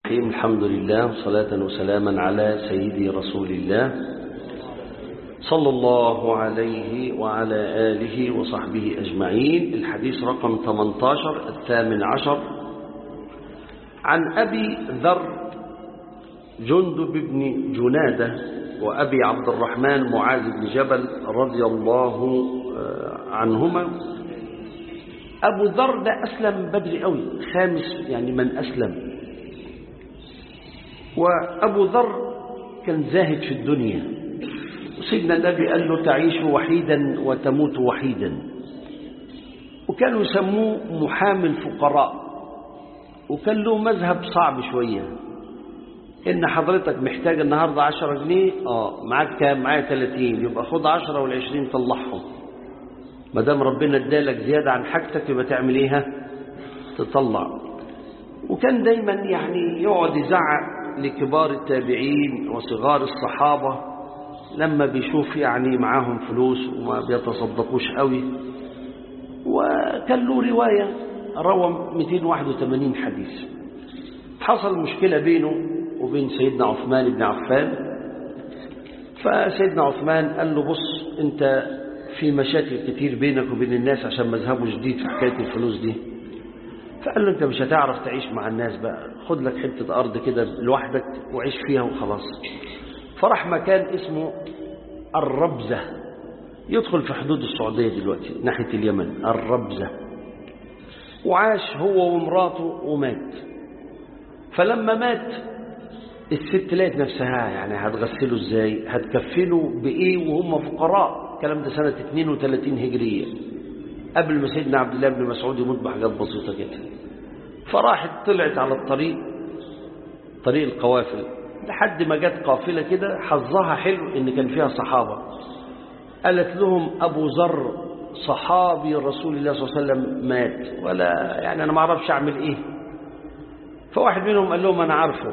الرحيم الحمد لله صلاة وسلاما على سيدي رسول الله صلى الله عليه وعلى آله وصحبه أجمعين الحديث رقم 18 الثامن عشر عن أبي ذر جندب بن جنادة وأبي عبد الرحمن معاذ بن جبل رضي الله عنهما أبو ذر ده أسلم بدري قوي خامس يعني من أسلم وأبو ذر كان زاهد في الدنيا وسيدنا النبي قال له تعيش وحيدا وتموت وحيدا وكانوا يسموه محامي الفقراء وكان له مذهب صعب شوية إن حضرتك محتاج النهاردة عشرة جنيه آه معاك كام معايا 30 يبقى خد عشرة والعشرين طلعهم ما دام ربنا ادالك زيادة عن حاجتك يبقى تعمل ايه تطلع وكان دايما يعني يقعد يزعق لكبار التابعين وصغار الصحابة لما بيشوف يعني معاهم فلوس وما بيتصدقوش قوي وكان له رواية روى 281 حديث حصل مشكلة بينه وبين سيدنا عثمان بن عفان فسيدنا عثمان قال له بص انت في مشاكل كتير بينك وبين الناس عشان مذهبه جديد في حكاية الفلوس دي فقال له انت مش هتعرف تعيش مع الناس بقى خد لك حتة أرض كده لوحدك وعيش فيها وخلاص فراح مكان اسمه الربزة يدخل في حدود السعودية دلوقتي ناحية اليمن الربزة وعاش هو ومراته ومات فلما مات الست لقت نفسها يعني هتغسله ازاي هتكفله بايه وهم فقراء الكلام ده سنة 32 هجرية قبل ما سيدنا عبد الله بن مسعود يموت بحاجات بسيطة كده فراحت طلعت على الطريق طريق القوافل لحد ما جت قافلة كده حظها حلو ان كان فيها صحابة قالت لهم ابو ذر صحابي رسول الله صلى الله عليه وسلم مات ولا يعني انا ما اعرفش اعمل ايه فواحد منهم قال لهم انا عارفه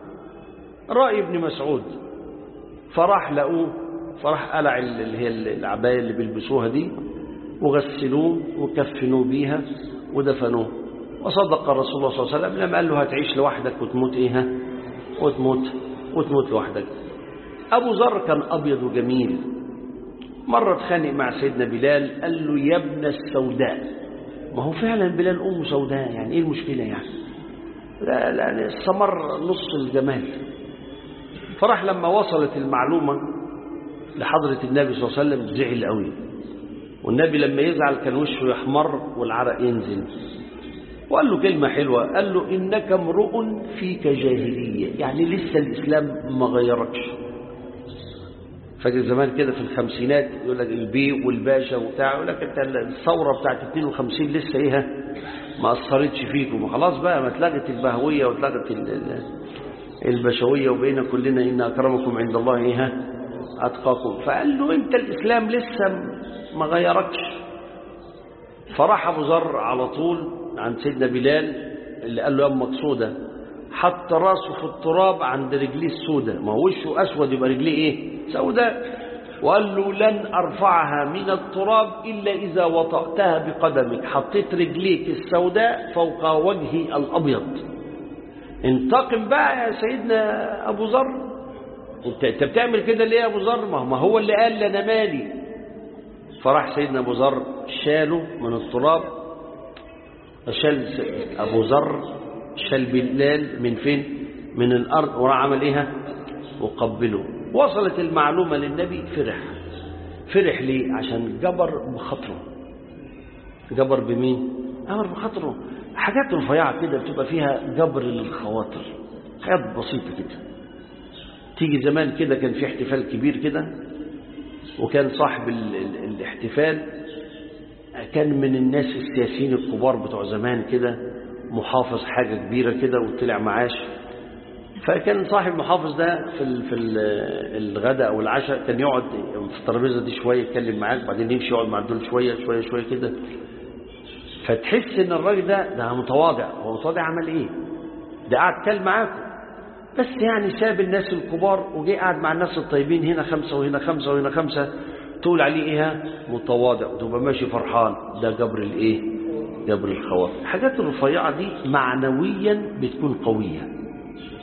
رأي ابن مسعود فراح لقوه فراح قلع اللي هي العباية اللي بيلبسوها دي وغسلوه وكفنوه بيها ودفنوه وصدق الرسول الله صلى الله عليه وسلم لما قال له هتعيش لوحدك وتموت ايه وتموت وتموت لوحدك ابو ذر كان ابيض وجميل مرة اتخانق مع سيدنا بلال قال له يا ابن السوداء ما هو فعلا بلال امه سوداء يعني ايه المشكلة يعني لا لا السمر نص الجمال فراح لما وصلت المعلومة لحضرة النبي صلى الله عليه وسلم زعل قوي والنبي لما يزعل كان وشه يحمر والعرق ينزل وقال له كلمة حلوة قال له إنك امرؤ فيك جاهلية يعني لسه الإسلام ما غيركش فاكر زمان كده في الخمسينات يقول لك البي والباشا وبتاع يقول لك انت الثورة بتاعت 52 لسه ايه ما أثرتش فيكم خلاص بقى ما اتلغت البهوية واتلغت البشوية وبقينا كلنا إن أكرمكم عند الله إيه أتقاكم فقال له أنت الإسلام لسه ما غيركش فراح أبو ذر على طول عند سيدنا بلال اللي قال له يا مقصودة حط راسه في التراب عند رجليه السوداء ما هو وشه أسود يبقى رجليه إيه سوداء وقال له لن أرفعها من التراب إلا إذا وطأتها بقدمك حطيت رجليك السوداء فوق وجهي الأبيض انتقم بقى يا سيدنا أبو ذر انت بتعمل كده ليه يا أبو ذر ما هو اللي قال لنا مالي فراح سيدنا أبو ذر شاله من التراب شال أبو ذر شال بلال من فين من الأرض وراح عمل إيه وقبله وصلت المعلومة للنبي فرح فرح ليه عشان جبر بخاطره جبر بمين جبر بخاطره حاجات رفيعة كده بتبقى فيها جبر للخواطر حاجات بسيطة كده تيجي زمان كده كان في احتفال كبير كده وكان صاحب ال ال الاحتفال كان من الناس السياسيين الكبار بتوع زمان كده محافظ حاجة كبيرة كده وطلع معاش فكان صاحب المحافظ ده في ال في ال الغداء او العشاء كان يقعد في الترابيزه دي شويه يتكلم معاك بعدين يمشي يقعد مع دول شويه شويه شويه كده فتحس ان الراجل ده ده متواضع هو متواضع عمل ايه ده قاعد كل معاكم بس يعني ساب الناس الكبار وجي قاعد مع الناس الطيبين هنا خمسة وهنا خمسة وهنا خمسة تقول عليه ايه متواضع تبقى ماشي فرحان ده جبر الايه جبر الخواطر الحاجات الرفيعة دي معنويا بتكون قوية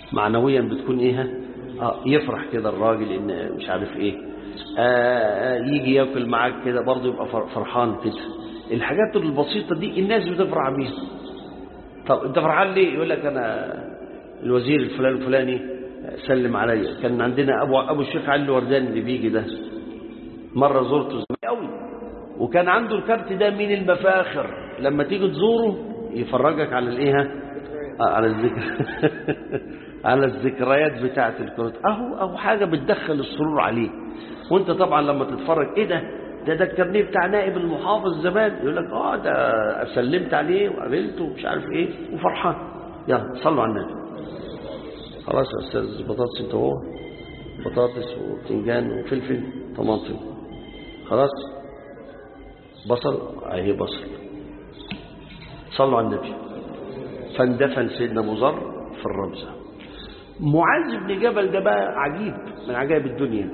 معنويا بتكون ايه اه يفرح كده الراجل ان مش عارف ايه آه يجي ياكل معاك كده برضه يبقى فرحان كده الحاجات البسيطة دي الناس بتفرح بيها طب انت فرحان ليه يقول لك انا الوزير الفلان الفلاني سلم عليا كان عندنا ابو ابو الشيخ علي الورداني اللي بيجي ده مره زرته زمان قوي وكان عنده الكارت ده من المفاخر لما تيجي تزوره يفرجك على الايه آه على الذكر على الذكريات بتاعه الكروت اهو اهو حاجه بتدخل السرور عليه وانت طبعا لما تتفرج ايه ده ده ده الكارنيه بتاع نائب المحافظ زمان يقول لك اه ده سلمت عليه وقابلته ومش عارف ايه وفرحان يلا صلوا على النبي خلاص يا استاذ بطاطس انت هو بطاطس وبتنجان وفلفل طماطم خلاص بصل اهي بصل صلوا على النبي فاندفن سيدنا ابو ذر في الرمزه معاذ بن جبل ده بقى عجيب من عجائب الدنيا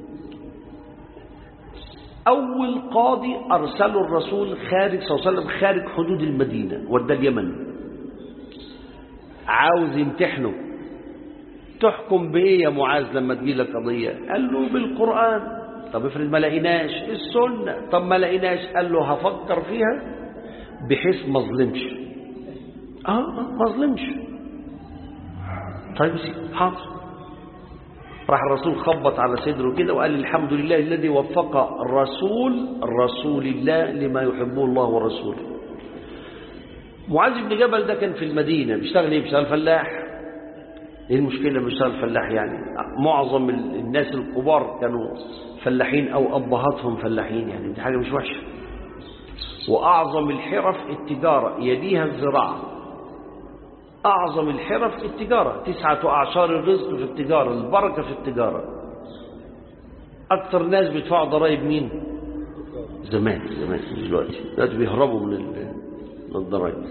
أول قاضي أرسله الرسول خارج صلى الله عليه وسلم خارج حدود المدينة ودى اليمن عاوز يمتحنه تحكم بإيه يا معاذ لما تجي لك قضية قال له بالقرآن طب افرض ما لقيناش السنة طب ما لقيناش قال له هفكر فيها بحيث ما اظلمش اه ما اظلمش طيب حاضر راح الرسول خبط على صدره كده وقال الحمد لله الذي وفق الرسول رسول الله لما يحبه الله ورسوله معاذ بن جبل ده كان في المدينة بيشتغل ايه بيشتغل فلاح ايه المشكلة بيشتغل فلاح يعني معظم الناس الكبار كانوا فلاحين او ابهاتهم فلاحين يعني دي حاجة مش وحشة واعظم الحرف التجارة يليها الزراعة أعظم الحرف التجارة تسعة أعشار الرزق في التجارة البركة في التجارة أكثر ناس بيدفعوا ضرائب مين زمان زمان دلوقتي دلوقتي بيهربوا من من الضرائب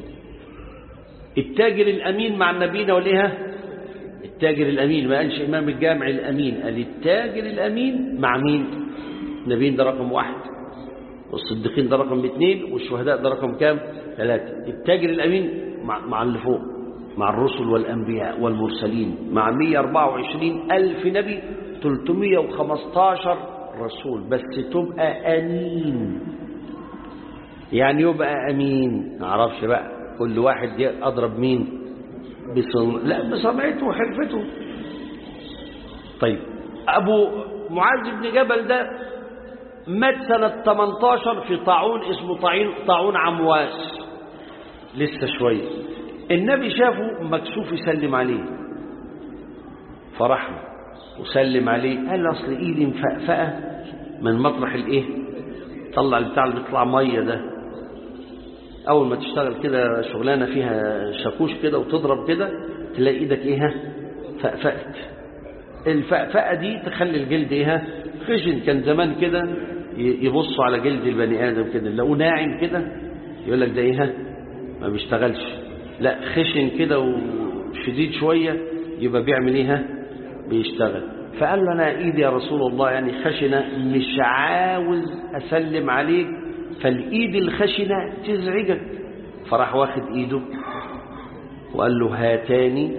التاجر الأمين مع النبينا وليها التاجر الأمين ما قالش إمام الجامع الأمين قال التاجر الأمين مع مين النبيين ده رقم واحد والصديقين ده رقم اثنين والشهداء ده رقم كام ثلاثة التاجر الأمين مع, مع اللي فوق مع الرسل والأنبياء والمرسلين مع 124 ألف نبي 315 رسول بس تبقى أمين يعني يبقى أمين نعرفش بقى كل واحد أضرب مين بصن... لا بصنعته وحرفته طيب أبو معاذ بن جبل ده مات سنة 18 في طاعون اسمه طاعون طاعون عمواس لسه شوية النبي شافه مكسوف يسلم عليه فرح له وسلم عليه قال اصل ايدي مفقفقه من مطرح الايه طلع البتاع اللي بيطلع ميه ده اول ما تشتغل كده شغلانه فيها شاكوش كده وتضرب كده تلاقي ايدك ايه فقفقت الفقفقه دي تخلي الجلد ايه خشن كان زمان كده يبصوا على جلد البني ادم كده لو ناعم كده يقول لك ده ايه ما بيشتغلش لا خشن كده وشديد شوية يبقى بيعمل ايه بيشتغل فقال له انا ايدي يا رسول الله يعني خشنة مش عاوز اسلم عليك فالايد الخشنة تزعجك فراح واخد ايده وقال له هاتان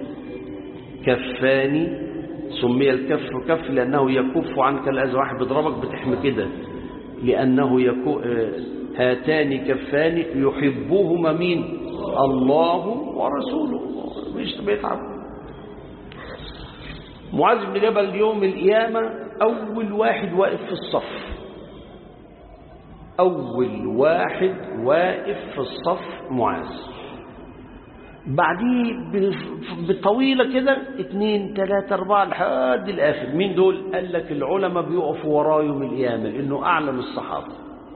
كفان سمي الكف كف لانه يكف عنك الاذى واحد بيضربك بتحمي كده لانه يكو هاتان كفان يحبهما مين الله ورسوله مش بيتعب معاذ بن جبل يوم القيامة أول واحد واقف في الصف أول واحد واقف في الصف معاذ بعديه بطويلة كده اتنين تلاتة أربعة لحد الآخر مين دول قال لك العلماء بيقفوا وراه يوم القيامة لأنه أعلم الصحابة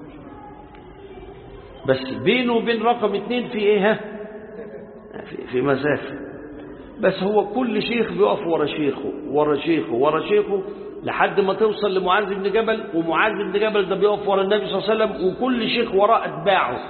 بس بينه وبين رقم اتنين في ايه ها في, في مسافة بس هو كل شيخ بيقف ورا شيخه ورا شيخه ورا شيخه لحد ما توصل لمعاذ بن جبل ومعاذ بن جبل ده بيقف ورا النبي صلى الله عليه وسلم وكل شيخ وراء اتباعه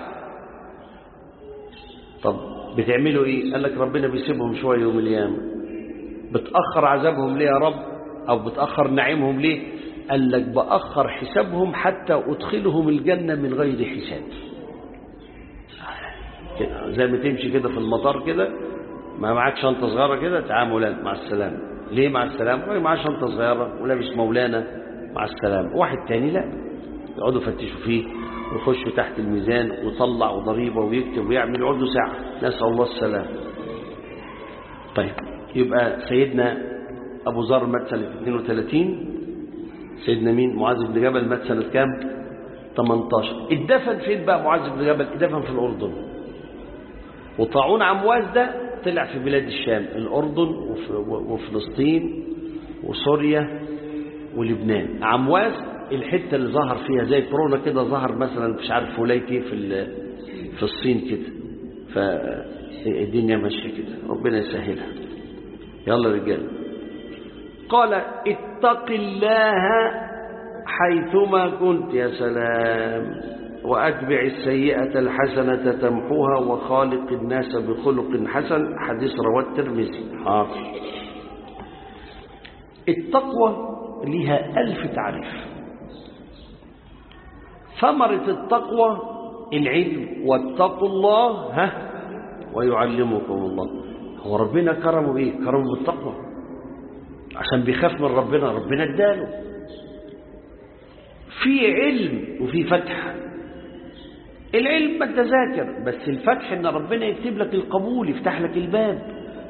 طب بتعملوا ايه قال لك ربنا بيسيبهم شويه يوم القيامه بتاخر عذابهم ليه يا رب او بتاخر نعيمهم ليه قال لك باخر حسابهم حتى ادخلهم الجنه من غير حساب كده زي ما تمشي كده في المطار كده ما معاك شنطة صغيرة كده تعال مولانا مع السلامة ليه مع السلامة راجل معاه شنطة صغيرة ولابس مولانا مع السلامة واحد تاني لا يقعدوا يفتشوا فيه ويخشوا تحت الميزان ويطلع وضريبة ويكتب ويعمل يقعدوا ساعة نسأل الله السلام طيب يبقى سيدنا أبو ذر مات سنة 32 سيدنا مين معاذ بن جبل مات سنة كام 18 اتدفن فين بقى معاذ بن جبل اتدفن في الأردن وطاعون عمواز ده طلع في بلاد الشام الأردن وف- وفلسطين وسوريا ولبنان عمواس الحتة اللي ظهر فيها زي كورونا كده ظهر مثلا مش عارف ولايتي في ال- في الصين كده فالدنيا ماشية كده ربنا يسهلها يلا رجال قال اتق الله حيثما كنت يا سلام وأتبع السيئة الحسنة تمحوها وخالق الناس بخلق حسن حديث رواه الترمذي حاضر التقوى لها ألف تعريف ثمرة التقوى العلم واتقوا الله ها ويعلمكم الله هو ربنا كرمه بإيه كرمه بالتقوى عشان بيخاف من ربنا ربنا اداله في علم وفي فتح العلم ما انت ذاكر بس الفتح ان ربنا يكتب لك القبول يفتح لك الباب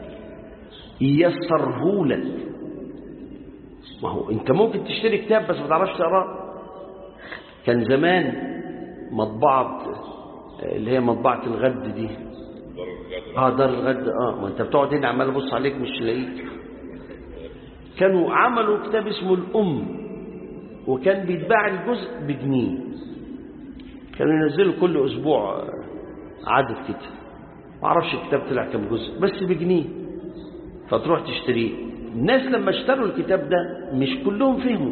ييسره لك ما هو انت ممكن تشتري كتاب بس ما تعرفش تقراه كان زمان مطبعة اللي هي مطبعة الغد دي اه دار الغد اه ما انت بتقعد هنا عمال ابص عليك مش لاقيك كانوا عملوا كتاب اسمه الأم وكان بيتباع الجزء بجنيه كانوا ينزلوا كل أسبوع عدد كده ما اعرفش الكتاب طلع كم جزء بس بجنيه فتروح تشتريه الناس لما اشتروا الكتاب ده مش كلهم فهموا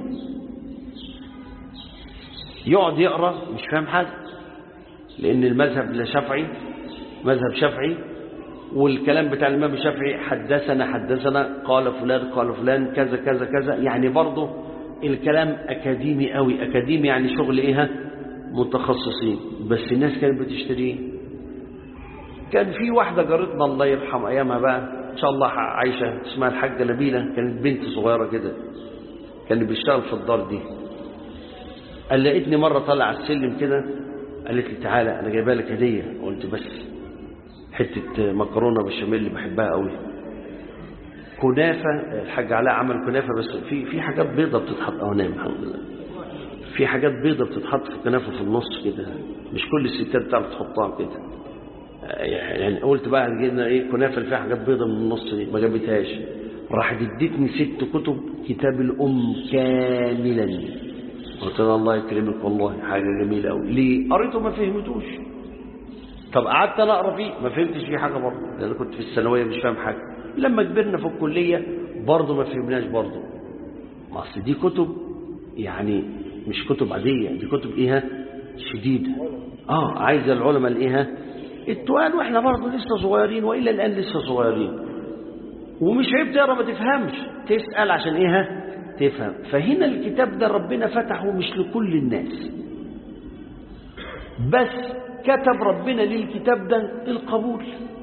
يقعد يقرا مش فاهم حاجه لان المذهب الشافعي مذهب شافعي والكلام بتاع الامام الشافعي حدثنا حدثنا قال فلان قال فلان كذا كذا كذا يعني برضه الكلام اكاديمي قوي اكاديمي يعني شغل ايه ها؟ متخصصين بس الناس كانت بتشتريه كان في واحده جارتنا الله يرحم ايامها بقى ان شاء الله عايشه اسمها الحاجه نبيله كانت بنت صغيره كده كانت بتشتغل في الدار دي قال لقيتني مره طالع على السلم كده قالت لي تعالى انا جايبه لك هديه قلت بس حته مكرونه بالبشاميل اللي بحبها قوي كنافه الحاج علاء عمل كنافه بس في في حاجات بيضه بتتحط اه نايم الحمد لله في حاجات بيضه بتتحط في الكنافه في النص كده مش كل الستات بتعرف تحطها كده يعني قلت بقى جبنا ايه كنافه اللي فيها حاجات بيضه من النص دي ما جابتهاش راحت ادتني ست كتب كتاب الام كاملا قلت لها الله يكرمك والله حاجه جميله قوي ليه قريته ما فهمتوش طب قعدت انا اقرا فيه ما فهمتش فيه حاجه برضه لان انا كنت في الثانويه مش فاهم حاجه لما كبرنا في الكليه برضه ما فهمناش برضه ما اصل دي كتب يعني مش كتب عاديه دي كتب ايه شديده اه عايزه العلماء الايه التوال واحنا برضه لسه صغيرين والى الان لسه صغيرين ومش عيب تقرا ما تفهمش تسال عشان ايه تفهم فهنا الكتاب ده ربنا فتحه مش لكل الناس بس كتب ربنا للكتاب ده القبول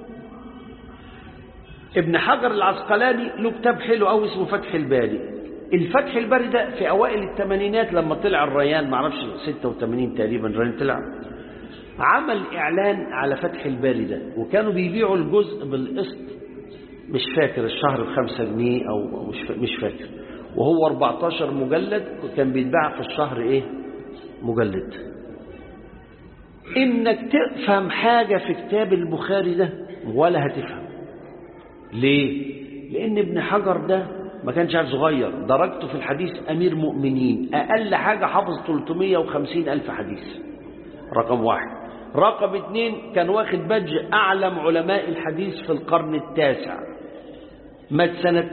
ابن حجر العسقلاني له كتاب حلو قوي اسمه فتح الباري الفتح الباري ده في اوائل الثمانينات لما طلع الريان معرفش 86 تقريبا الريان طلع عمل اعلان على فتح الباري ده وكانوا بيبيعوا الجزء بالقسط مش فاكر الشهر بخمسة جنيه او مش مش فاكر وهو 14 مجلد وكان بيتباع في الشهر ايه مجلد انك تفهم حاجة في كتاب البخاري ده ولا هتفهم ليه لان ابن حجر ده ما كانش عارف صغير درجته في الحديث امير مؤمنين اقل حاجة حافظ 350 الف حديث رقم واحد رقم اثنين كان واخد بج اعلم علماء الحديث في القرن التاسع مات سنة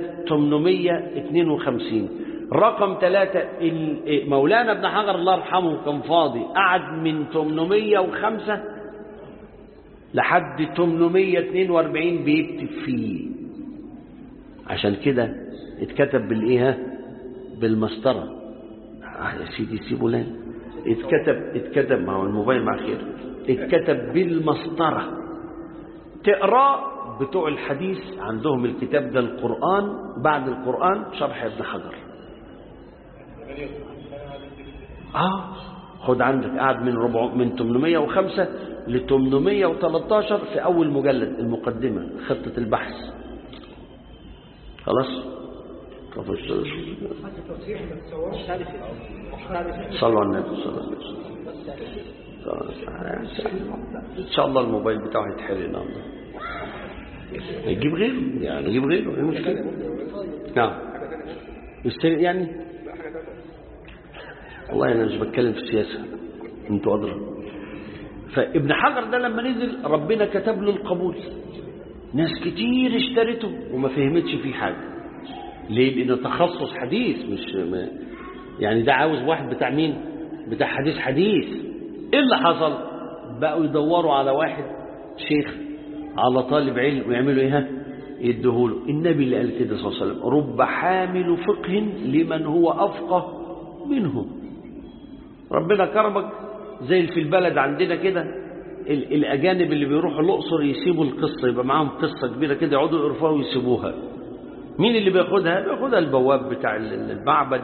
852 رقم ثلاثة مولانا ابن حجر الله يرحمه كان فاضي قعد من 805 لحد 842 بيكتب فيه عشان كده اتكتب بالايه بالمسطرة آه يا سيدي سيبوا لنا اتكتب اتكتب ما هو الموبايل مع خير اتكتب بالمسطرة تقراه بتوع الحديث عندهم الكتاب ده القرآن بعد القرآن شرح ابن حجر اه خد عندك قاعد من ربع من 805 ل 813 في أول مجلد المقدمة خطة البحث خلاص صلوا على النبي صلى الله عليه وسلم ان شاء الله الموبايل بتاعه هيتحرق النهارده يجيب غيره يعني يجيب غيره ايه المشكله نعم يشتري يعني والله انا مش بتكلم في السياسه انتوا ادرى فابن حجر ده لما نزل ربنا كتب له القبول ناس كتير اشترته وما فهمتش فيه حاجه ليه لانه تخصص حديث مش ما يعني ده عاوز واحد بتاع مين بتاع حديث حديث ايه اللي حصل بقوا يدوروا على واحد شيخ على طالب علم ويعملوا ايه يديهوله النبي اللي قال كده صلى الله عليه وسلم رب حامل فقه لمن هو افقه منه ربنا كرمك زي في البلد عندنا كده الاجانب اللي بيروحوا الاقصر يسيبوا القصه يبقى معاهم قصه كبيره كده يقعدوا يقرفوها ويسيبوها مين اللي بياخدها بياخدها البواب بتاع المعبد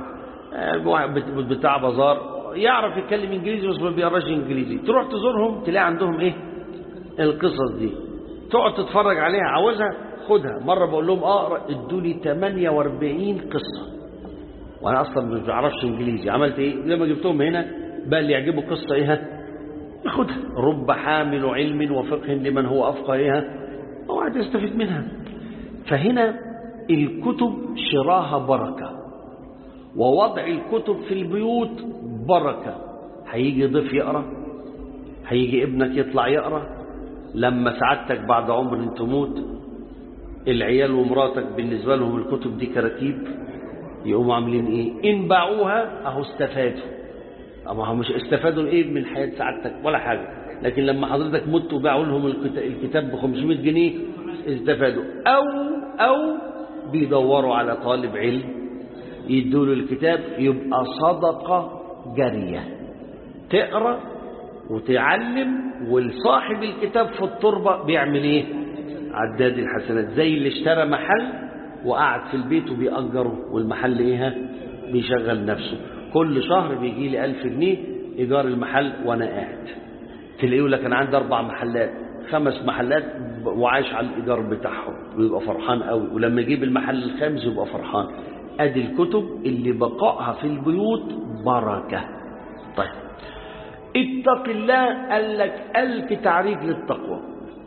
بتاع بازار يعرف يتكلم انجليزي بس ما بيقراش انجليزي تروح تزورهم تلاقي عندهم ايه القصص دي تقعد تتفرج عليها عاوزها خدها مره بقول لهم اقرا ادوني 48 قصه وانا اصلا ما بعرفش انجليزي عملت ايه لما جبتهم هنا بقى اللي يعجبه قصه ايه ياخدها رب حامل علم وفقه لمن هو افقه ايه اوعى تستفيد منها فهنا الكتب شراها بركه ووضع الكتب في البيوت بركة هيجي ضيف يقرأ هيجي ابنك يطلع يقرأ لما سعادتك بعد عمر تموت العيال ومراتك بالنسبة لهم الكتب دي كراكيب يقوموا عاملين ايه ان باعوها اهو استفادوا اما هم مش استفادوا ايه من حياة سعادتك ولا حاجة لكن لما حضرتك مت وباعوا لهم الكتاب ب 500 جنيه استفادوا او او بيدوروا على طالب علم يدوا له الكتاب يبقى صدقة جارية تقرأ وتعلم والصاحب الكتاب في التربة بيعمل ايه عداد الحسنات زي اللي اشترى محل وقعد في البيت وبيأجره والمحل ايه بيشغل نفسه كل شهر بيجي لي ألف جنيه إيجار المحل وأنا قاعد تلاقيه يقول لك أنا عندي أربع محلات خمس محلات وعايش على الإيجار بتاعهم ويبقى فرحان قوي ولما يجيب المحل الخامس يبقى فرحان ادي الكتب اللي بقائها في البيوت بركة طيب اتق الله قال لك ألف تعريف للتقوى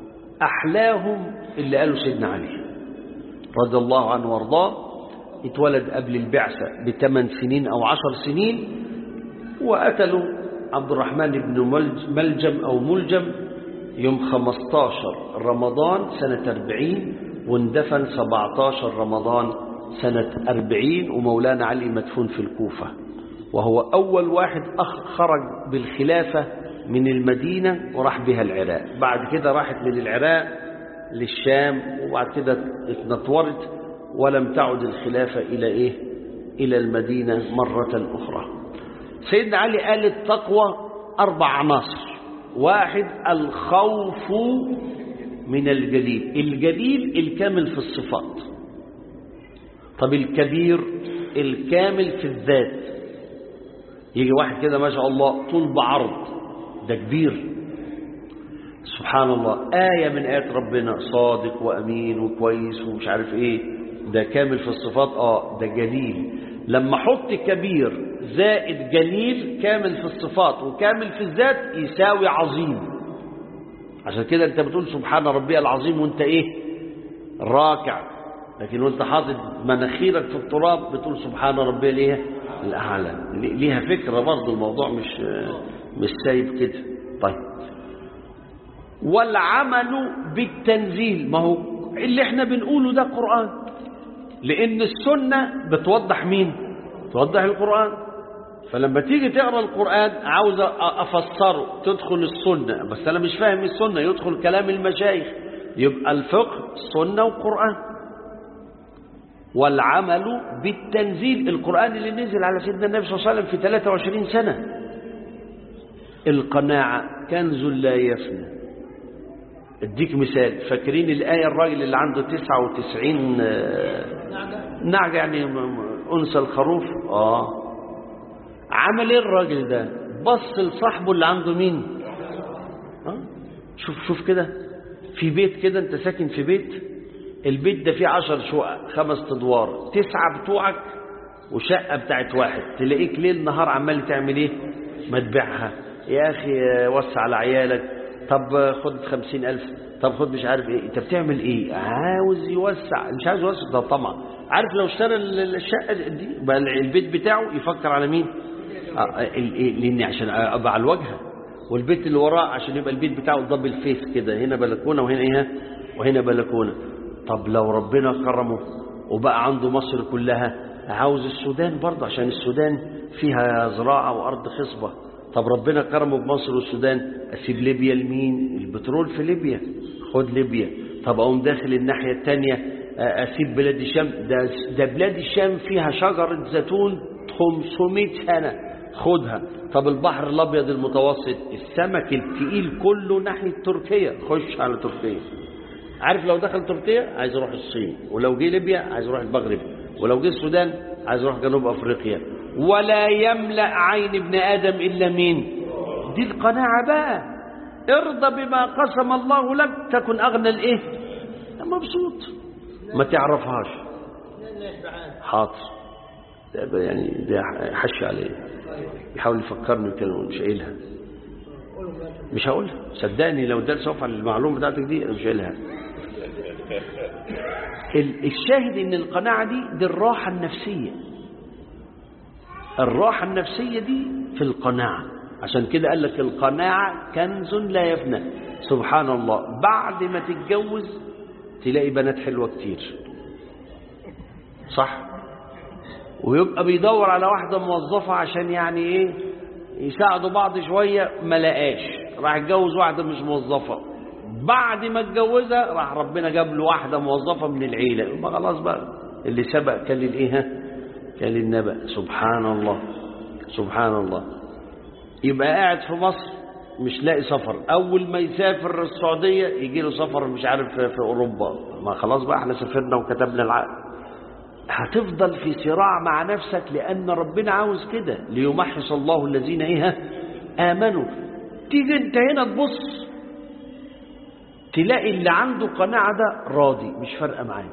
أحلاهم اللي قاله سيدنا علي رضي الله عنه وارضاه اتولد قبل البعثة بثمان سنين أو عشر سنين وقتلوا عبد الرحمن بن ملجم أو ملجم يوم 15 رمضان سنة 40 واندفن 17 رمضان سنة أربعين ومولانا علي مدفون في الكوفة وهو أول واحد أخ خرج بالخلافة من المدينة وراح بها العراق بعد كده راحت من العراق للشام وبعد كده اتنطورت ولم تعد الخلافة إلى إيه إلى المدينة مرة أخرى سيدنا علي قال التقوى أربع عناصر واحد الخوف من الجليل الجليل الكامل في الصفات طب الكبير الكامل في الذات يجي واحد كده ما شاء الله طول بعرض ده كبير سبحان الله آية من آيات ربنا صادق وأمين وكويس ومش عارف إيه ده كامل في الصفات آه ده جليل لما حط كبير زائد جليل كامل في الصفات وكامل في الذات يساوي عظيم عشان كده انت بتقول سبحان ربي العظيم وانت ايه راكع لكن وانت حاطط مناخيرك في التراب بتقول سبحان ربي ليه الاعلى ليها فكره برضه الموضوع مش مش سايب كده طيب والعمل بالتنزيل ما هو اللي احنا بنقوله ده قرآن لأن السنة بتوضح مين توضح القرآن فلما تيجي تقرأ القرآن عاوز أفسره تدخل السنة بس أنا مش فاهم السنة يدخل كلام المشايخ يبقى الفقه سنة وقرآن والعمل بالتنزيل القرآن اللي نزل على سيدنا النبي صلى الله عليه وسلم في 23 سنة القناعة كنز لا يفنى اديك مثال فاكرين الآية الراجل اللي عنده 99 آه، نعجة يعني م- م- أنثى الخروف آه عمل ايه الراجل ده بص لصاحبه اللي عنده مين آه؟ شوف شوف كده في بيت كده انت ساكن في بيت البيت ده فيه عشر شقق خمس ادوار تسعة بتوعك وشقة بتاعت واحد تلاقيك ليل نهار عمال تعمل ايه ما تبيعها يا اخي آه، وسع على عيالك طب آه، خد خمسين الف طب خد مش عارف ايه انت بتعمل ايه عاوز يوسع مش عاوز يوسع ده طمع عارف لو اشترى ال- الشقة دي بقى البيت بتاعه يفكر على مين آه، ال- إيه؟ لاني عشان ابقى على الواجهه والبيت اللي وراه عشان يبقى البيت بتاعه دبل فيس كده هنا بلكونه وهنا ايه وهنا بلكونه طب لو ربنا كرمه وبقى عنده مصر كلها عاوز السودان برضه عشان السودان فيها زراعه وارض خصبه طب ربنا كرمه بمصر والسودان اسيب ليبيا لمين البترول في ليبيا خد ليبيا طب اقوم داخل الناحيه الثانيه اسيب بلاد الشام ده ده بلاد الشام فيها شجره زيتون 500 سنه خدها طب البحر الابيض المتوسط السمك التقيل كله ناحيه تركيا خش على تركيا عارف لو دخل تركيا عايز يروح الصين ولو جه ليبيا عايز يروح المغرب ولو جه السودان عايز يروح جنوب افريقيا ولا يملا عين ابن ادم الا مين دي القناعه بقى ارضى بما قسم الله لك تكن اغنى الايه مبسوط ما تعرفهاش حاضر ده بقى يعني ده حش عليه بيحاول يفكرني بكلمه مش قايلها مش هقولها صدقني لو ده صفحه المعلومه بتاعتك دي انا مش قايلها ال- الشاهد ان القناعه دي دي الراحه النفسيه الراحه النفسيه دي في القناعه عشان كده قال لك القناعه كنز لا يفنى سبحان الله بعد ما تتجوز تلاقي بنات حلوه كتير صح ويبقى بيدور على واحدة موظفة عشان يعني ايه يساعدوا بعض شوية ما لقاش راح اتجوز واحدة مش موظفة بعد ما اتجوزها راح ربنا جاب له واحدة موظفة من العيلة يبقى خلاص بقى اللي سبق كان للايه ها؟ كان للنبأ سبحان الله سبحان الله يبقى قاعد في مصر مش لاقي سفر اول ما يسافر السعودية يجي له سفر مش عارف في في اوروبا ما خلاص بقى احنا سافرنا وكتبنا العقد هتفضل في صراع مع نفسك لأن ربنا عاوز كده ليمحص الله الذين إيه آمنوا تيجي انت هنا تبص تلاقي اللي عنده قناعة ده راضي مش فارقة معاه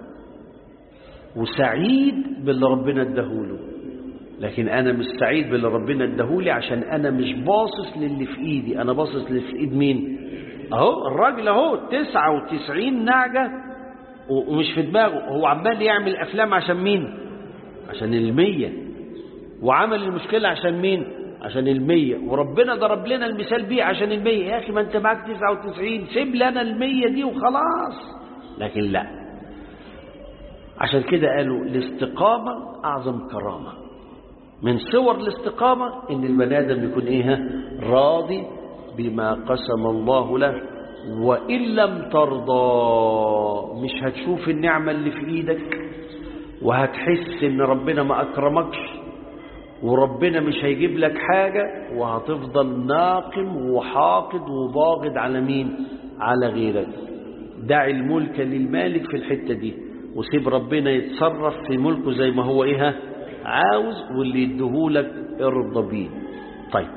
وسعيد باللي ربنا اداهوله لكن انا مش سعيد باللي ربنا اداهولي عشان انا مش باصص للي في ايدي انا باصص للي في ايد مين اهو الراجل اهو 99 نعجه و- ومش في دماغه هو عمال يعمل افلام عشان مين عشان المية وعمل المشكلة عشان مين عشان المية وربنا ضرب لنا المثال بيه عشان المية يا أخي ما أنت معاك 99 سيب لنا المية دي وخلاص لكن لا عشان كده قالوا الاستقامة أعظم كرامة من صور الاستقامة إن البني آدم يكون إيه راضي بما قسم الله له وإن لم ترضى مش هتشوف النعمة اللي في إيدك وهتحس إن ربنا ما أكرمكش وربنا مش هيجيب لك حاجة وهتفضل ناقم وحاقد وباغض على مين على غيرك دع الملك للمالك في الحتة دي وسيب ربنا يتصرف في ملكه زي ما هو ايه عاوز واللي يديهولك ارضى بيه طيب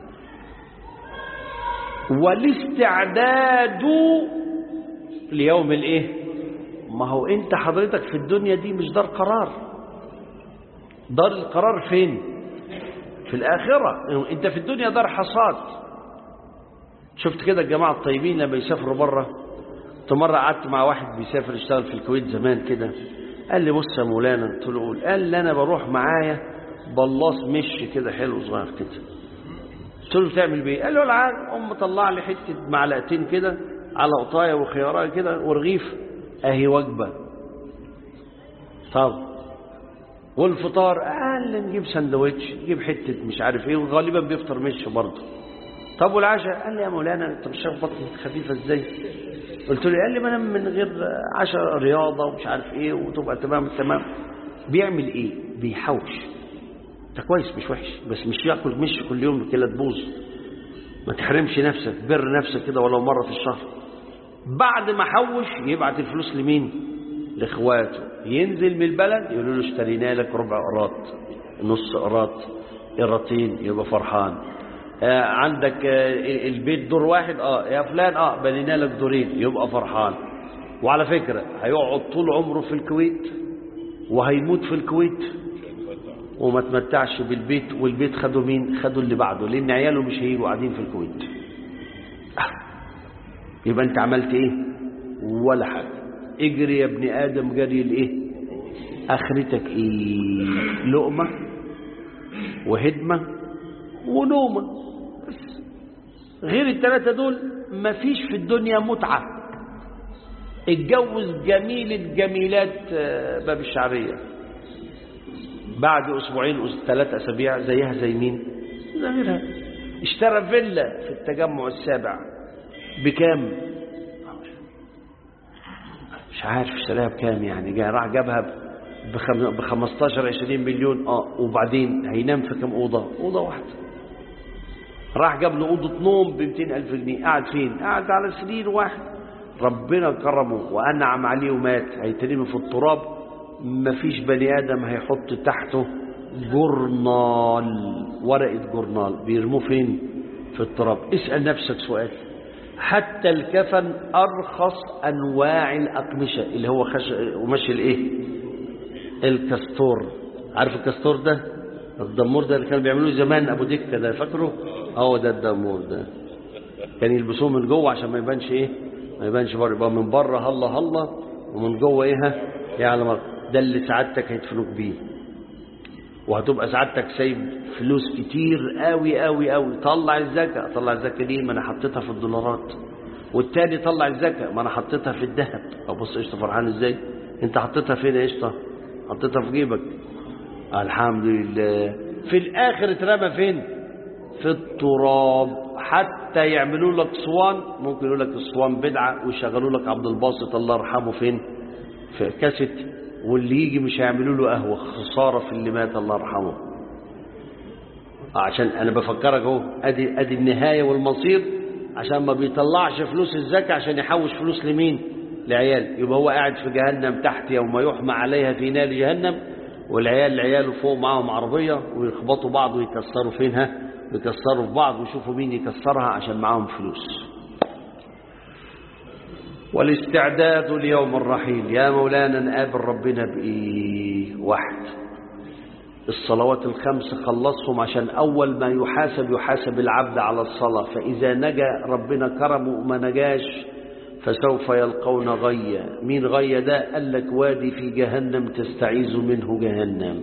والاستعداد ليوم الايه ما هو انت حضرتك في الدنيا دي مش دار قرار دار القرار فين في الآخرة انت في الدنيا دار حصاد شفت كده الجماعة الطيبين لما يسافروا بره كنت مرة قعدت مع واحد بيسافر يشتغل في الكويت زمان كده قال لي بص يا مولانا قلت له قول قال لي انا بروح معايا بلاص مش كده حلو صغير كده قلت له بتعمل بيه قال له العاد ام طلع لي حته معلقتين كده على قطايه وخيارات كده ورغيف اهي وجبه طب والفطار قال نجيب سندوتش نجيب حته مش عارف ايه وغالبا بيفطر مش برضه طب والعشاء قال لي يا مولانا انت مش شايف بطني خفيفه ازاي قلت له قال لي ما انا من غير عشاء رياضه ومش عارف ايه وتبقى تمام تمام بيعمل ايه بيحوش ده كويس مش وحش بس مش ياكل مش كل يوم كده تبوظ ما تحرمش نفسك بر نفسك كده ولو مره في الشهر بعد ما حوش يبعت الفلوس لمين لاخواته ينزل من البلد يقولوا له اشترينا لك ربع قراط نص قراط قراطين يبقى فرحان آه عندك آه البيت دور واحد اه يا فلان اه بنينا لك دورين يبقى فرحان وعلى فكرة هيقعد طول عمره في الكويت وهيموت في الكويت وما تمتعش بالبيت والبيت خدوا مين خدوا اللي بعده لان عياله مش هيجوا قاعدين في الكويت يبقى انت عملت ايه ولا حاجه اجري يا ابن ادم جري الايه اخرتك ايه لقمه وهدمه ونومه بس غير الثلاثه دول مفيش في الدنيا متعه اتجوز جميله جميلات باب الشعريه بعد اسبوعين ثلاث اسابيع زيها زي مين زي غيرها اشترى فيلا في التجمع السابع بكام مش عارف اشتراها بكام يعني جاي راح جابها ب 15 20 مليون اه وبعدين هينام في كام اوضه اوضه واحده راح جاب له اوضه نوم ب 200 الف جنيه قاعد فين قاعد على سرير واحد ربنا كرمه وانعم عليه ومات هيترمي في التراب مفيش بني ادم هيحط تحته جورنال ورقه جورنال بيرموه فين في التراب اسال نفسك سؤال حتى الكفن أرخص أنواع الأقمشة اللي هو خش... قماش الإيه الكستور عارف الكستور ده الدمور ده اللي كانوا بيعملوه زمان أبو دكة ده فاكره هو ده الدمور ده كان يلبسوه من جوه عشان ما يبانش إيه ما يبانش بره يبقى من بره هلا هلا ومن جوه إيه ها يعلم ده اللي سعادتك هيدفنوك بيه وهتبقى سعادتك سايب فلوس كتير قوي قوي قوي طلع الزكاة طلع الزكاة دي ما انا حطيتها في الدولارات والتاني طلع الزكاة ما انا حطيتها في الذهب ابص قشطة فرحان ازاي انت حطيتها فين يا قشطة حطيتها في جيبك الحمد لله في الاخر اترمى فين في التراب حتى يعملوا لك صوان ممكن يقول لك الصوان بدعة ويشغلوا لك عبد الباسط الله يرحمه فين في كاسيت واللي يجي مش هيعملوا له قهوة خسارة في اللي مات الله يرحمه عشان انا بفكرك اهو ادي ادي النهايه والمصير عشان ما بيطلعش فلوس الزكاه عشان يحوش فلوس لمين لعيال يبقى هو قاعد في جهنم تحت يوم يحمى عليها في نار جهنم والعيال عياله فوق معاهم عربيه ويخبطوا بعض ويكسروا فينها يكسروا في بعض ويشوفوا مين يكسرها عشان معاهم فلوس والاستعداد ليوم الرحيل يا مولانا نقابل ربنا بايه واحد الصلوات الخمس خلصهم عشان أول ما يحاسب يحاسب العبد على الصلاة فإذا نجا ربنا كرمه ما نجاش فسوف يلقون غيا مين غيا ده قال لك وادي في جهنم تستعيذ منه جهنم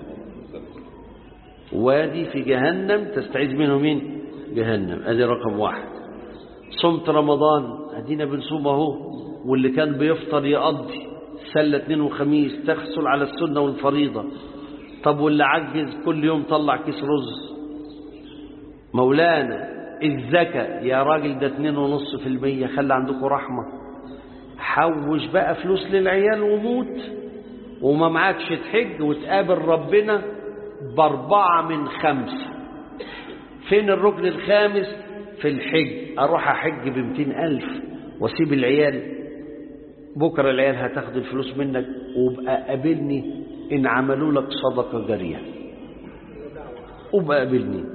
وادي في جهنم تستعيذ منه مين جهنم ادي رقم واحد صمت رمضان ادينا بنصوم اهو واللي كان بيفطر يقضي سله اثنين وخميس تحصل على السنه والفريضه طب واللي عجز كل يوم طلع كيس رز مولانا الزكاة يا راجل ده اتنين ونص في المية خلي عندكم رحمة حوش بقى فلوس للعيال وموت وما معكش تحج وتقابل ربنا باربعة من خمسة فين الركن الخامس في الحج اروح احج بمتين الف واسيب العيال بكرة العيال هتاخد الفلوس منك وبقى قابلني إن عملوا لك صدقة جارية وبقى قابلني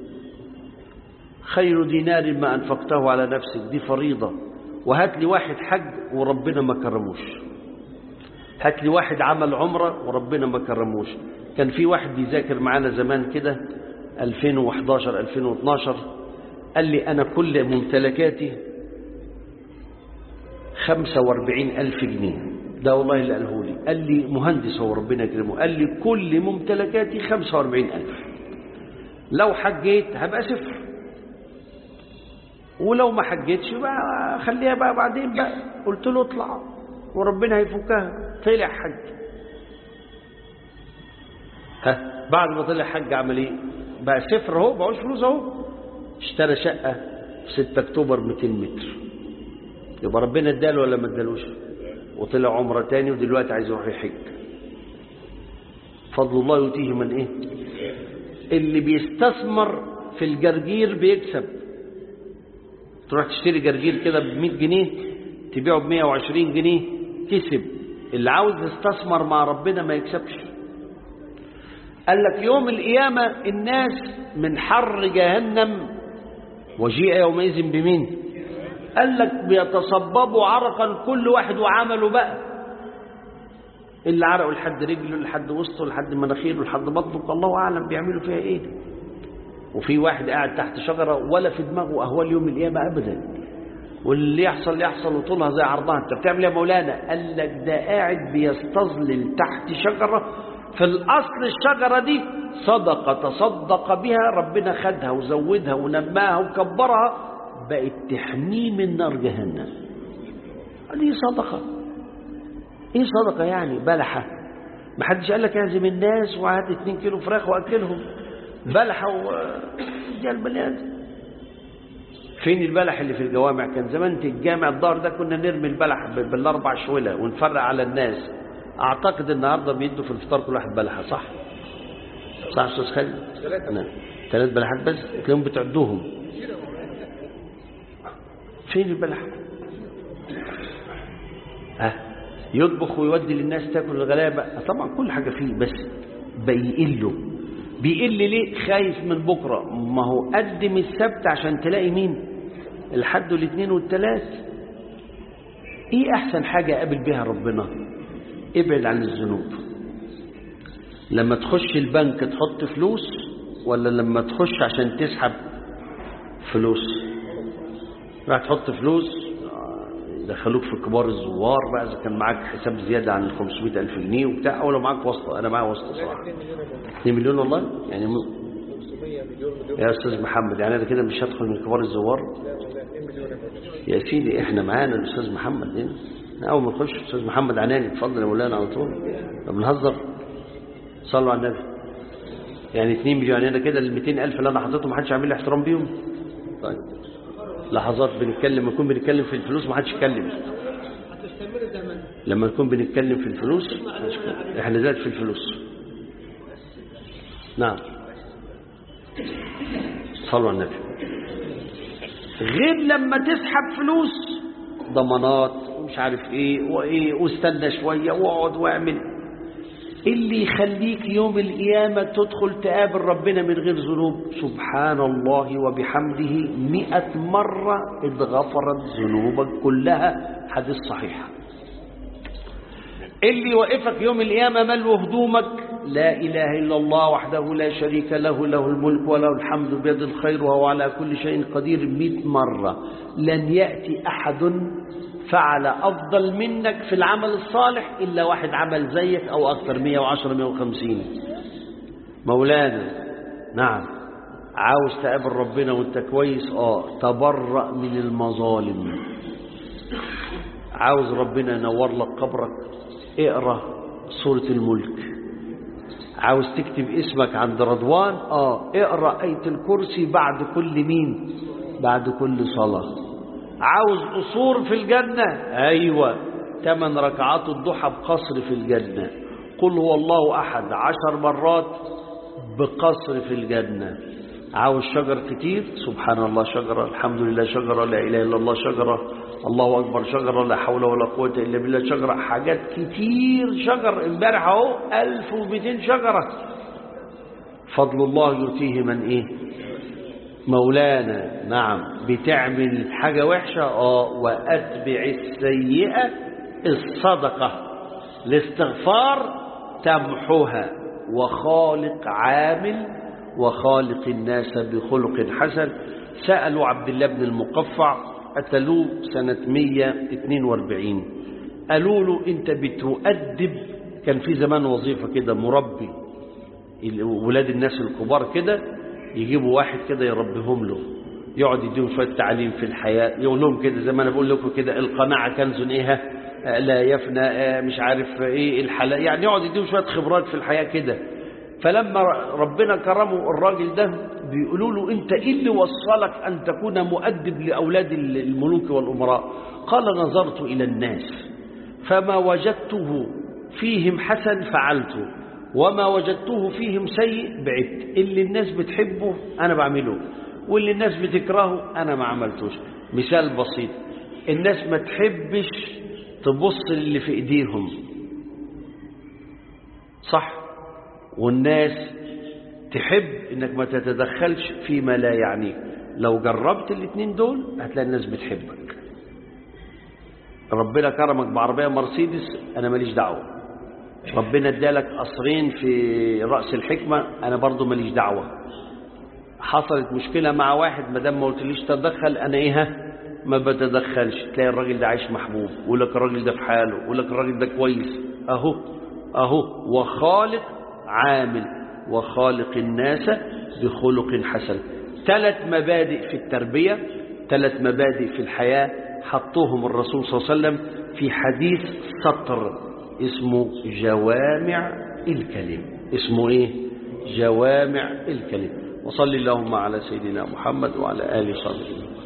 خير دينار ما أنفقته على نفسك دي فريضة وهات لي واحد حج وربنا ما كرموش هات لي واحد عمل عمرة وربنا ما كرموش كان في واحد بيذاكر معانا زمان كده 2011 2012 قال لي أنا كل ممتلكاتي 45 ألف جنيه ده والله اللي قاله لي قال لي مهندس هو ربنا يكرمه قال لي كل ممتلكاتي 45 ألف لو حجيت هبقى صفر ولو ما حجيتش بقى خليها بقى بعدين بقى قلت له اطلع وربنا هيفكها طلع حج ها بعد ما طلع حج عمل ايه بقى صفر اهو معهوش فلوس اهو اشترى شقه في 6 اكتوبر 200 متر يبقى ربنا اداله ولا ما ادالوش وطلع عمره تاني ودلوقتي عايز يروح يحج فضل الله يؤتيه من ايه اللي بيستثمر في الجرجير بيكسب تروح تشتري جرجير كده ب 100 جنيه تبيعه ب 120 جنيه كسب اللي عاوز يستثمر مع ربنا ما يكسبش قال لك يوم القيامة الناس من حر جهنم وجيء يومئذ بمين قال لك بيتصببوا عرقا كل واحد وعمله بقى اللي عرقه لحد رجله لحد وسطه لحد مناخيره لحد بطنه الله اعلم بيعملوا فيها ايه وفي واحد قاعد تحت شجره ولا في دماغه اهوال يوم القيامه ابدا واللي يحصل يحصل وطولها زي عرضها انت بتعمل ايه يا مولانا قال لك ده قاعد بيستظلل تحت شجره في الاصل الشجره دي صدقه تصدق بها ربنا خدها وزودها ونماها وكبرها بقت تحميه من نار جهنم دي صدقه ايه صدقة يعني بلحة ما حدش قال لك اعزم الناس وهات 2 كيلو فراخ واكلهم بلحة و دي البني ادم فين البلح اللي في الجوامع كان زمان في الجامع الظهر ده كنا نرمي البلح بالاربع شوله ونفرق على الناس اعتقد النهارده بيدوا في الفطار كل واحد بلحه صح صح استاذ خالد ثلاثه ثلاث بلحات بس تلاقيهم بتعدوهم فين البلح ها يطبخ ويودي للناس تاكل الغلابة طبعا كل حاجة فيه بس بيقله بيقل ليه خايف من بكرة ما هو قدم السبت عشان تلاقي مين الحد والاثنين والثلاث ايه احسن حاجة قابل بها ربنا ابعد عن الذنوب لما تخش البنك تحط فلوس ولا لما تخش عشان تسحب فلوس راح تحط فلوس دخلوك في كبار الزوار بقى اذا كان معاك حساب زياده عن ال 500 الف جنيه وبتاع او لو معاك واسطه انا معايا واسطه صراحه 2 مليون والله يعني م... يا استاذ محمد يعني انا كده مش هدخل من كبار الزوار يا سيدي احنا معانا الاستاذ محمد هنا اول ما نخش استاذ محمد عناني اتفضل يا مولانا على طول طب بنهزر صلوا على النبي يعني 2 مليون يعني انا كده ال 200000 اللي انا حاططهم ما حدش عامل لي احترام بيهم طيب لحظات بنتكلم نكون بنتكلم في الفلوس ما حدش يتكلم لما نكون بنتكلم في الفلوس احنا زاد في الفلوس نعم صلوا على النبي غير لما تسحب فلوس ضمانات ومش عارف ايه وايه واستنى شويه واقعد واعمل اللي يخليك يوم القيامة تدخل تقابل ربنا من غير ذنوب سبحان الله وبحمده مئة مرة اتغفرت ذنوبك كلها حديث صحيح اللي يوقفك يوم القيامة ملو هدومك لا إله إلا الله وحده لا شريك له له الملك وله الحمد بيد الخير وهو على كل شيء قدير مئة مرة لن يأتي أحد فعل أفضل منك في العمل الصالح إلا واحد عمل زيك أو أكثر 110 150 مولانا نعم عاوز تقابل ربنا وانت كويس اه تبرأ من المظالم عاوز ربنا ينور لك قبرك اقرأ سورة الملك عاوز تكتب اسمك عند رضوان اه اقرأ آية الكرسي بعد كل مين بعد كل صلاة عاوز قصور في الجنة أيوة ثمان ركعات الضحى بقصر في الجنة قل هو الله أحد عشر مرات بقصر في الجنة عاوز شجر كتير سبحان الله شجرة الحمد لله شجرة لا إله إلا الله شجرة الله أكبر شجرة لا حول ولا قوة إلا بالله شجرة حاجات كتير شجر امبارح أهو 1200 شجرة فضل الله يؤتيه من إيه مولانا نعم بتعمل حاجة وحشة اه وأتبع السيئة الصدقة الاستغفار تمحوها وخالق عامل وخالق الناس بخلق حسن سألوا عبد الله بن المقفع قتلوه سنة 142 قالوا له انت بتؤدب كان في زمان وظيفة كده مربي ولاد الناس الكبار كده يجيبوا واحد كده يربيهم له يقعد يديهم شويه تعليم في الحياه يقول لهم كده زي ما انا بقول لكم كده القناعه كنز ايه لا يفنى مش عارف ايه الحلال يعني يقعد يديهم شويه خبرات في الحياه كده فلما ربنا كرمه الراجل ده بيقولوا له انت ايه اللي وصلك ان تكون مؤدب لاولاد الملوك والامراء قال نظرت الى الناس فما وجدته فيهم حسن فعلته وما وجدته فيهم سيء بعدت اللي الناس بتحبه أنا بعمله واللي الناس بتكرهه أنا ما عملتوش مثال بسيط الناس ما تحبش تبص اللي في ايديهم صح والناس تحب انك ما تتدخلش فيما لا يعنيك لو جربت الاثنين دول هتلاقي الناس بتحبك ربنا كرمك بعربية مرسيدس انا ماليش دعوة ربنا ادالك قصرين في رأس الحكمة انا برضو ماليش دعوة حصلت مشكلة مع واحد ما دام ما قلتليش تدخل انا ايه ها ما بتدخلش تلاقي الراجل ده عايش محبوب يقول لك الراجل ده في حاله يقول لك الراجل ده كويس اهو اهو وخالق عامل وخالق الناس بخلق حسن ثلاث مبادئ في التربية ثلاث مبادئ في الحياة حطوهم الرسول صلى الله عليه وسلم في حديث سطر اسمه جوامع الكلم اسمه ايه جوامع الكلم وصلي اللهم على سيدنا محمد وعلى آله وصحبه